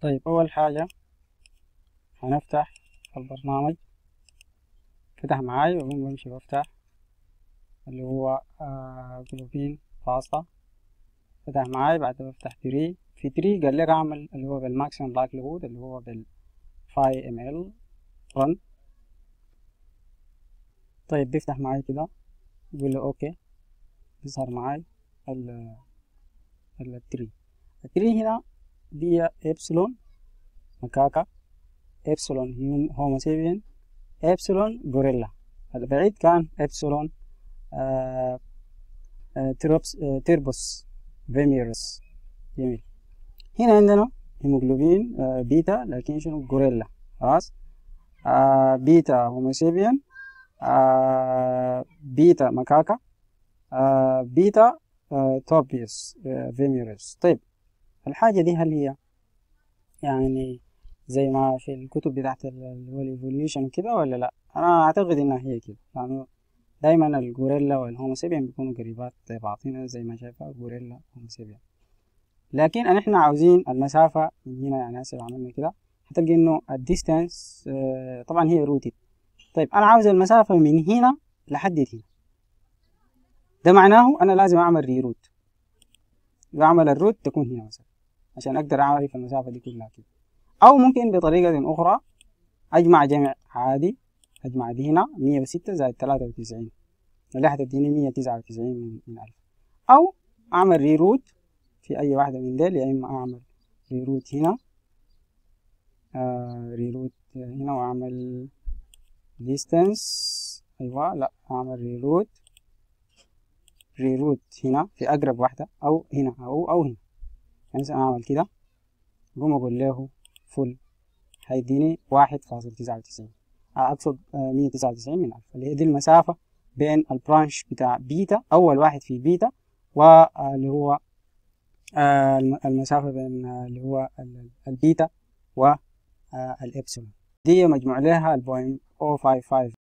طيب أول حاجة هنفتح البرنامج فتح معاي وأقوم بمشي بفتح اللي هو آه جلوبين باستا فتح معاي بعد بفتح تري في تري قال لك أعمل اللي هو بالماكسيمم لايكليهود اللي هو بالفاي ام ال رن طيب بيفتح معاي كده يقول له اوكي بيظهر معاي ال التري التري هنا دي ابسلون مكاكا ابسلون هومو سيبين ابسلون غوريلا البعيد كان ابسلون آه آه تيروبس آه تيربوس فيميروس جميل هنا عندنا هيموجلوبين آه بيتا لكن شنو غوريلا خلاص آه بيتا هوموسيبيان آه بيتا مكاكا آه بيتا آه توبيوس آه فيميروس طيب الحاجة دي هل هي يعني زي ما في الكتب بتاعت اللي هو الايفوليوشن كده ولا لا انا اعتقد انها هي كده لانه دايما الغوريلا والهوموسيبيان بيكونوا قريبات لبعضنا زي ما شايفة غوريلا وهوموسيبيان لكن احنا عاوزين المسافة من هنا يعني هسه عملنا كده هتلقى انه الديستانس اه طبعا هي روتد طيب انا عاوز المسافة من هنا لحد هنا ده معناه انا لازم اعمل ريروت بعمل الروت تكون هنا مثلا عشان اقدر اعرف المسافة دي كلها كده او ممكن بطريقة اخرى اجمع جمع عادي اجمع دي هنا مية وستة زائد تلاتة وتسعين اللي هتديني مية تسعة وتسعين من ألف أو أعمل ريروت في أي واحدة من ديل يا إما أعمل ريروت هنا آه ريروت هنا وأعمل distance أيوة لأ أعمل ريروت ريروت هنا في أقرب واحدة أو هنا أو أو هنا يعني مثلا أعمل كده أقوم أقول له فل هيديني واحد فاصل تسعة وتسعين أقصد مية تسعة وتسعين من ألف اللي هي دي المسافة بين البرانش بتاع بيتا أول واحد في بيتا واللي هو المسافة بين اللي هو البيتا والإبسلون دي مجموع لها البوينت 055